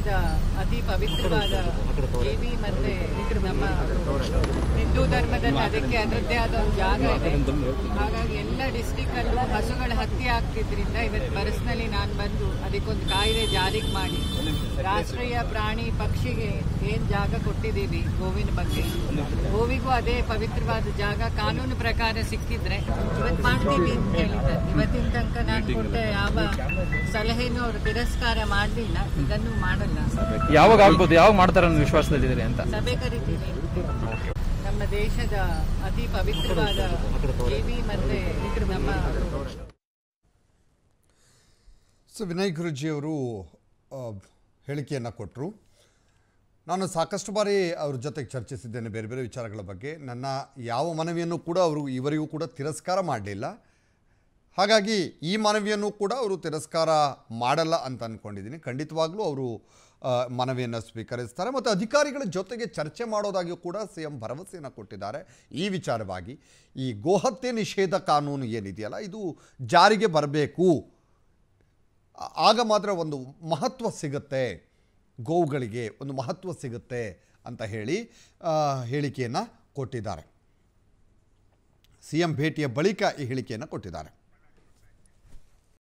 ದೇಶದ ಅತಿ ಪವಿತ್ರವಾದ ಜೀವಿ ಮತ್ತೆ ನಮ್ಮ ಹಿಂದೂ ಧರ್ಮದಲ್ಲಿ ಅದಕ್ಕೆ ಅದರದ್ದೇ ಆದ ಒಂದು ಜಾಗ ಇದೆ ಹಾಗಾಗಿ ಎಲ್ಲ ಡಿಸ್ಟಿಕ್ ಅಲ್ಲೂ ಹಸುಗಳ ಹತ್ಯೆ ಆಗ್ತಿದ್ರಿಂದ ಇವತ್ತು ಪರ್ಸ್ನಲಿ ನಾನು ಬಂದು ಅದಕ್ಕೊಂದು ಕಾಯ್ದೆ ಜಾರಿಗೆ ಮಾಡಿ ರಾಷ್ಟ್ರೀಯ ಪ್ರಾಣಿ ಪಕ್ಷಿಗೆ ಏನ್ ಜಾಗ ಕೊಟ್ಟಿದ್ದೀವಿ ಗೋವಿನ ಬಗ್ಗೆ ಗೋವಿಗೂ ಅದೇ ಪವಿತ್ರವಾದ ಜಾಗ ಕಾನೂನು ಪ್ರಕಾರ ಸಿಕ್ಕಿದ್ರೆ ಇವತ್ತು ಮಾಡ್ತೀವಿ ಅಂತ ಹೇಳಿದ್ದಾರೆ ಇವತ್ತಿನ ತನಕ ನಾನು ಕೊಟ್ಟ ಯಾವ ಸಲಹೆನೂ ಅವರು ತಿರಸ್ಕಾರ ಮಾಡಲಿಲ್ಲ ಇದನ್ನು ಮಾಡಲ್ಲ ಯಾವಾಗ ಆಗ್ಬೋದು ಯಾವಾಗ ಮಾಡ್ತಾರೆ ಅನ್ನೋ ವಿಶ್ವಾಸದಲ್ಲಿದ್ದೀರಿ ಅಂತ ಸಭೆ ಕರಿತೀವಿ ನಮ್ಮ ದೇಶದ ಅತಿ ಪವಿತ್ರವಾದ ಜೀವಿ ಮತ್ತೆ ನಮ್ಮ ಸೊ ವಿನಯ್ ಗುರುಜಿಯವರು ಹೇಳಿಕೆಯನ್ನು ಕೊಟ್ಟರು ನಾನು ಸಾಕಷ್ಟು ಬಾರಿ ಅವ್ರ ಜೊತೆಗೆ ಚರ್ಚಿಸಿದ್ದೇನೆ ಬೇರೆ ಬೇರೆ ವಿಚಾರಗಳ ಬಗ್ಗೆ ನನ್ನ ಯಾವ ಮನವಿಯನ್ನು ಕೂಡ ಅವರು ಇವರಿಗೂ ಕೂಡ ತಿರಸ್ಕಾರ ಮಾಡಲಿಲ್ಲ ಹಾಗಾಗಿ ಈ ಮನವಿಯನ್ನು ಕೂಡ ಅವರು ತಿರಸ್ಕಾರ ಮಾಡಲ್ಲ ಅಂತ ಅಂದ್ಕೊಂಡಿದ್ದೀನಿ ಖಂಡಿತವಾಗ್ಲೂ ಅವರು ಆ, ಮನವಿಯನ್ನು ಸ್ವೀಕರಿಸ್ತಾರೆ ಮತ್ತು ಅಧಿಕಾರಿಗಳ ಜೊತೆಗೆ ಚರ್ಚೆ ಮಾಡೋದಾಗಿಯೂ ಕೂಡ ಸಿ ಎಂ ಭರವಸೆಯನ್ನು ಕೊಟ್ಟಿದ್ದಾರೆ ಈ ವಿಚಾರವಾಗಿ ಈ ಗೋಹತ್ಯೆ ನಿಷೇಧ ಕಾನೂನು ಏನಿದೆಯಲ್ಲ ಇದು ಜಾರಿಗೆ ಬರಬೇಕು ಆ- ಆಗ ಮಾತ್ರ ಒಂದು ಮಹತ್ವ ಸಿಗುತ್ತೆ ಗೋವುಗಳಿಗೆ ಒಂದು ಮಹತ್ವ ಸಿಗುತ್ತೆ ಅಂತ ಹೇಳಿ ಹೇಳಿಕೆಯನ್ನು ಕೊಟ್ಟಿದ್ದಾರೆ ಸಿ ಎಂ ಭೇಟಿಯ ಬಳಿಕ ಈ ಹೇಳಿಕೆಯನ್ನು ಕೊಟ್ಟಿದ್ದಾರೆ